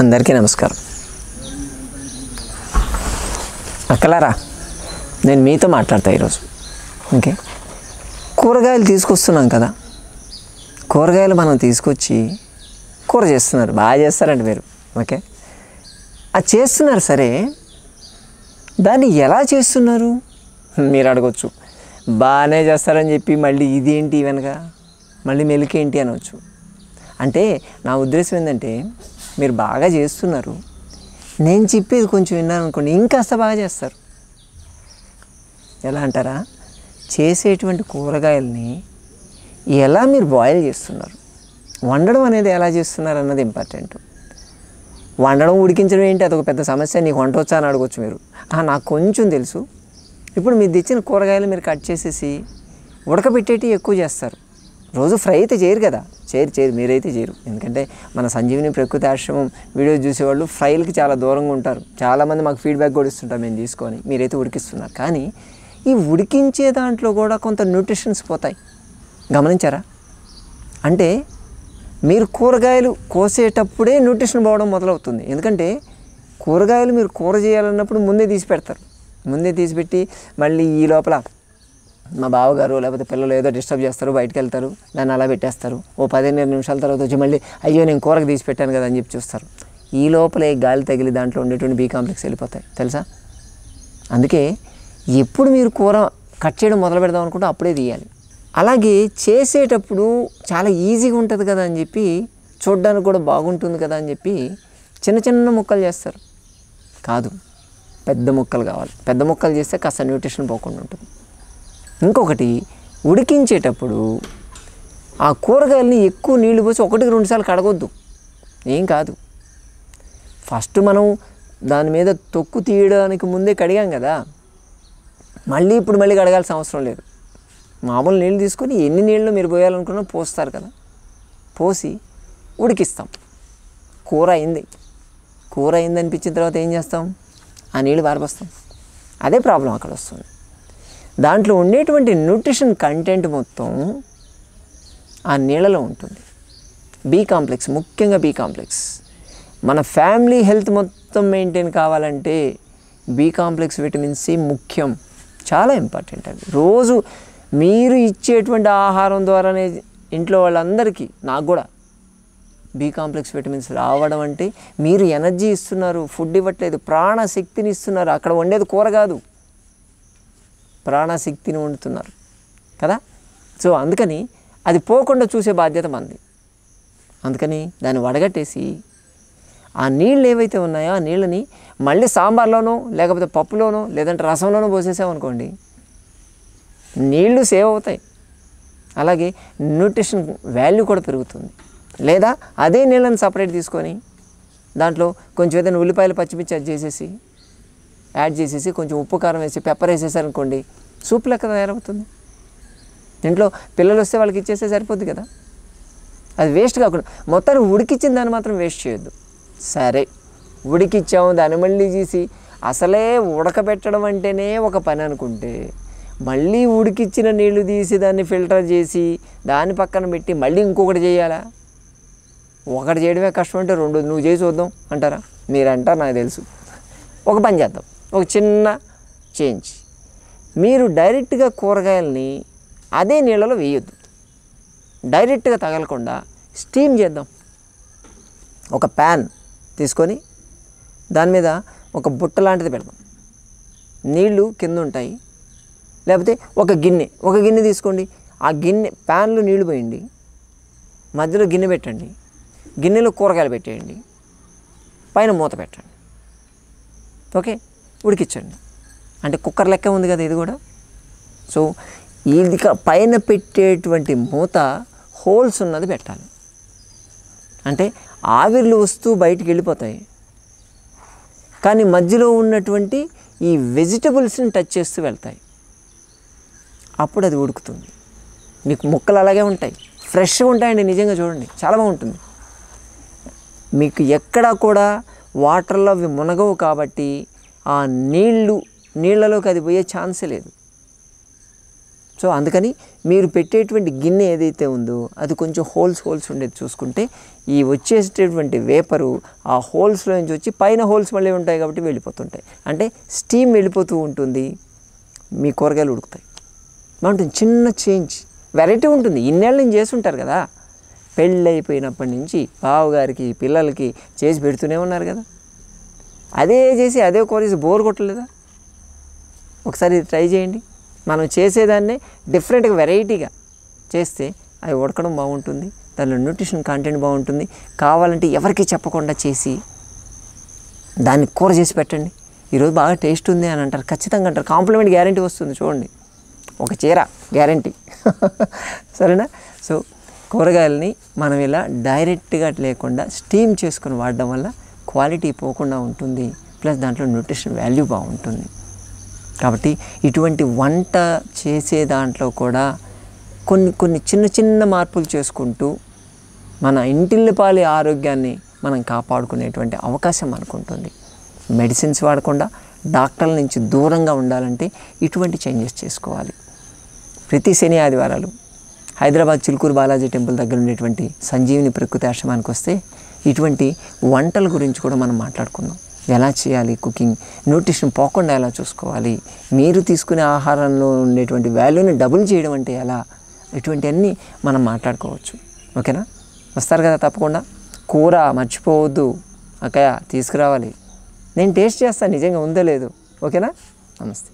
అందరికీ నమస్కారం అక్కలారా నేను మీతో మాట్లాడతా ఈరోజు ఓకే కూరగాయలు తీసుకొస్తున్నాం కదా కూరగాయలు మనం తీసుకొచ్చి కూర చేస్తున్నారు బాగా చేస్తారండి మీరు ఓకే అది చేస్తున్నారు సరే దాన్ని ఎలా చేస్తున్నారు మీరు అడగొచ్చు బాగానే చేస్తారని చెప్పి మళ్ళీ ఇదేంటి వెనక మళ్ళీ మెలికేంటి అనవచ్చు అంటే నా ఉద్దేశం ఏంటంటే మీరు బాగా చేస్తున్నారు నేను చెప్పేది కొంచెం విన్నాను అనుకోండి ఇంకాస్త బాగా చేస్తారు ఎలా అంటారా చేసేటువంటి కూరగాయల్ని ఎలా మీరు బాయిల్ చేస్తున్నారు వండడం అనేది ఎలా చేస్తున్నారు అన్నది ఇంపార్టెంట్ వండడం ఉడికించడం ఏంటి అదొక పెద్ద సమస్య నీకు వంట వచ్చా అని అడగొచ్చు మీరు "ఆ, నాకు కొంచెం తెలుసు ఇప్పుడు మీరు తెచ్చిన కూరగాయలు మీరు కట్ చేసేసి ఉడకబెట్టేటి ఎక్కువ చేస్తారు రోజు ఫ్రై అయితే చేయరు కదా చేయరు చేయరు మీరైతే చేయరు ఎందుకంటే మన సంజీవిని ప్రకృతి ఆశ్రమం వీడియో చూసేవాళ్ళు ఫ్రైలకి చాలా దూరంగా ఉంటారు చాలామంది మాకు ఫీడ్బ్యాక్ కూడా ఇస్తుంటారు మేము తీసుకొని మీరైతే ఉడికిస్తున్నారు కానీ ఈ ఉడికించే దాంట్లో కూడా కొంత న్యూట్రిషన్స్ పోతాయి గమనించారా అంటే మీరు కూరగాయలు కోసేటప్పుడే న్యూట్రిషన్ పోవడం మొదలవుతుంది ఎందుకంటే కూరగాయలు మీరు కూర చేయాలన్నప్పుడు ముందే తీసి పెడతారు ముందే తీసి పెట్టి మళ్ళీ ఈ లోపల మా బావగారు లేకపోతే పిల్లలు ఏదో డిస్టర్బ్ చేస్తారు బయటకు వెళ్తారు దాన్ని అలా పెట్టేస్తారు ఓ పదిహేను నిమిషాల తర్వాత వచ్చి మళ్ళీ అయ్యో నేను కూరకు తీసి పెట్టాను కదా అని చెప్పి చూస్తారు ఈ లోపలే గాలి తగిలి దాంట్లో ఉండేటువంటి బీ కాంప్లెక్స్ వెళ్ళిపోతాయి తెలుసా అందుకే ఎప్పుడు మీరు కూర కట్ చేయడం మొదలు పెడదాం అనుకుంటే అప్పుడే తీయాలి అలాగే చేసేటప్పుడు చాలా ఈజీగా ఉంటుంది కదా అని చెప్పి చూడడానికి కూడా బాగుంటుంది కదా అని చెప్పి చిన్న చిన్న ముక్కలు చేస్తారు కాదు పెద్ద ముక్కలు కావాలి పెద్ద ముక్కలు చేస్తే కాస్త న్యూట్రిషన్ పోకుండా ఉంటుంది ఇంకొకటి ఉడికించేటప్పుడు ఆ కూరగాయలని ఎక్కువ నీళ్లు పోసి ఒకటికి రెండు సార్లు కడగొద్దు ఏం కాదు ఫస్ట్ మనం దాని మీద తొక్కు తీయడానికి ముందే కడిగాం కదా మళ్ళీ ఇప్పుడు మళ్ళీ కడగాల్సిన అవసరం లేదు మామూలు నీళ్ళు తీసుకొని ఎన్ని నీళ్ళు మీరు పోయాలనుకున్నా పోస్తారు కదా పోసి ఉడికిస్తాం కూర అయింది కూర అయింది అనిపించిన తర్వాత ఏం చేస్తాం ఆ నీళ్ళు పారబోస్తాం అదే ప్రాబ్లం అక్కడ వస్తుంది దాంట్లో ఉండేటువంటి న్యూట్రిషన్ కంటెంట్ మొత్తం ఆ నీళ్ళలో ఉంటుంది బీ కాంప్లెక్స్ ముఖ్యంగా బీ కాంప్లెక్స్ మన ఫ్యామిలీ హెల్త్ మొత్తం మెయింటైన్ కావాలంటే బీ కాంప్లెక్స్ విటమిన్ సి ముఖ్యం చాలా ఇంపార్టెంట్ అది రోజు మీరు ఇచ్చేటువంటి ఆహారం ద్వారానే ఇంట్లో వాళ్ళందరికీ నాకు కూడా బీ కాంప్లెక్స్ విటమిన్స్ రావడం అంటే మీరు ఎనర్జీ ఇస్తున్నారు ఫుడ్ ఇవ్వట్లేదు ప్రాణశక్తిని ఇస్తున్నారు అక్కడ వండేది కూర కాదు ప్రాణశక్తిని వండుతున్నారు కదా సో అందుకని అది పోకుండా చూసే బాధ్యత మనది అందుకని దాన్ని వడగట్టేసి ఆ నీళ్ళు ఏవైతే ఉన్నాయో ఆ నీళ్ళని మళ్ళీ సాంబార్లోనో లేకపోతే పప్పులోనో లేదంటే రసంలోనో పోసేసామనుకోండి నీళ్లు సేవ్ అవుతాయి అలాగే న్యూట్రిషన్ వాల్యూ కూడా పెరుగుతుంది లేదా అదే నీళ్ళని సపరేట్ తీసుకొని దాంట్లో కొంచెం ఏదైనా ఉల్లిపాయలు పచ్చిమిర్చి అది చేసేసి యాడ్ చేసేసి కొంచెం ఉప్పు కారం వేసి పెప్పర్ వేసేసారనుకోండి సూప్ లెక్క తయారవుతుంది ఇంట్లో పిల్లలు వస్తే వాళ్ళకి ఇచ్చేస్తే సరిపోద్ది కదా అది వేస్ట్ కాకుండా మొత్తాన్ని ఉడికిచ్చిన దాన్ని మాత్రం వేస్ట్ చేయొద్దు సరే ఉడికిచ్చాము దాన్ని మళ్ళీ తీసి అసలే ఉడకబెట్టడం అంటేనే ఒక పని అనుకుంటే మళ్ళీ ఉడికిచ్చిన నీళ్లు తీసి దాన్ని ఫిల్టర్ చేసి దాని పక్కన పెట్టి మళ్ళీ ఇంకొకటి చేయాలా ఒకటి చేయడమే కష్టం అంటే రెండు నువ్వు చేసి చూద్దాం అంటారా మీరు అంటారు నాకు తెలుసు ఒక పని చేద్దాం ఒక చిన్న చేంజ్ మీరు డైరెక్ట్గా కూరగాయల్ని అదే నీళ్ళలో వేయొద్దు డైరెక్ట్గా తగలకుండా స్టీమ్ చేద్దాం ఒక ప్యాన్ తీసుకొని దాని మీద ఒక బుట్ట లాంటిది పెడదాం నీళ్లు కింద ఉంటాయి లేకపోతే ఒక గిన్నె ఒక గిన్నె తీసుకోండి ఆ గిన్నె ప్యాన్లో నీళ్లు పోయండి మధ్యలో గిన్నె పెట్టండి గిన్నెలో కూరగాయలు పెట్టేయండి పైన మూత పెట్టండి ఓకే ఉడికించండి అంటే కుక్కర్ లెక్క ఉంది కదా ఇది కూడా సో ఇది క- పైన పెట్టేటువంటి మూత హోల్స్ ఉన్నది పెట్టాలి అంటే ఆవిర్లు వస్తూ బయటికి వెళ్ళిపోతాయి కానీ మధ్యలో ఉన్నటువంటి ఈ వెజిటబుల్స్ని టచ్ చేస్తూ వెళ్తాయి అప్పుడు అది ఉడుకుతుంది మీకు ముక్కలు అలాగే ఉంటాయి ఫ్రెష్గా ఉంటాయండి నిజంగా చూడండి చాలా బాగుంటుంది మీకు ఎక్కడా కూడా వాటర్లో అవి మునగవు కాబట్టి ఆ నీళ్ళు నీళ్ళలోకి అది పోయే ఛాన్సే లేదు సో అందుకని మీరు పెట్టేటువంటి గిన్నె ఏదైతే ఉందో అది కొంచెం హోల్స్ హోల్స్ ఉండేది చూసుకుంటే ఈ వచ్చేటటువంటి వేపరు ఆ హోల్స్లో నుంచి వచ్చి పైన హోల్స్ మళ్ళీ ఉంటాయి కాబట్టి వెళ్ళిపోతుంటాయి అంటే స్టీమ్ వెళ్ళిపోతూ ఉంటుంది మీ కూరగాయలు ఉడుకుతాయి బాగుంటుంది చిన్న చేంజ్ వెరైటీ ఉంటుంది ఇన్నేళ్ళు నేను చేస్తుంటారు కదా పెళ్ళి అయిపోయినప్పటి నుంచి బావగారికి పిల్లలకి చేసి పెడుతూనే ఉన్నారు కదా అదే చేసి అదే కూర చేసి బోర్ కొట్టలేదా ఒకసారి ఇది ట్రై చేయండి మనం చేసేదాన్నే డిఫరెంట్గా వెరైటీగా చేస్తే అవి ఉడకడం బాగుంటుంది దానిలో న్యూట్రిషన్ కంటెంట్ బాగుంటుంది కావాలంటే ఎవరికి చెప్పకుండా చేసి దాన్ని కూర చేసి పెట్టండి ఈరోజు బాగా టేస్ట్ ఉంది అని అంటారు ఖచ్చితంగా అంటారు కాంప్లిమెంట్ గ్యారంటీ వస్తుంది చూడండి ఒక చీర గ్యారంటీ సరేనా సో కూరగాయలని మనం ఇలా డైరెక్ట్గా లేకుండా స్టీమ్ చేసుకుని వాడడం వల్ల క్వాలిటీ పోకుండా ఉంటుంది ప్లస్ దాంట్లో న్యూట్రిషన్ వాల్యూ బాగుంటుంది కాబట్టి ఇటువంటి వంట చేసే దాంట్లో కూడా కొన్ని కొన్ని చిన్న చిన్న మార్పులు చేసుకుంటూ మన ఇంటిల్లిపాలి ఆరోగ్యాన్ని మనం కాపాడుకునేటువంటి అవకాశం మనకు ఉంటుంది మెడిసిన్స్ వాడకుండా డాక్టర్ల నుంచి దూరంగా ఉండాలంటే ఇటువంటి చేంజెస్ చేసుకోవాలి ప్రతి శని ఆదివారాలు హైదరాబాద్ చిలుకూరు బాలాజీ టెంపుల్ దగ్గర ఉండేటువంటి సంజీవిని ప్రకృతి ఆశ్రమానికి వస్తే ఇటువంటి వంటల గురించి కూడా మనం మాట్లాడుకుందాం ఎలా చేయాలి కుకింగ్ న్యూట్రిషన్ పోకుండా ఎలా చూసుకోవాలి మీరు తీసుకునే ఆహారంలో ఉండేటువంటి వాల్యూని డబుల్ చేయడం అంటే ఎలా ఇటువంటివన్నీ మనం మాట్లాడుకోవచ్చు ఓకేనా వస్తారు కదా తప్పకుండా కూర మర్చిపోవద్దు అక్కయ్య తీసుకురావాలి నేను టేస్ట్ చేస్తాను నిజంగా ఉందో లేదు ఓకేనా నమస్తే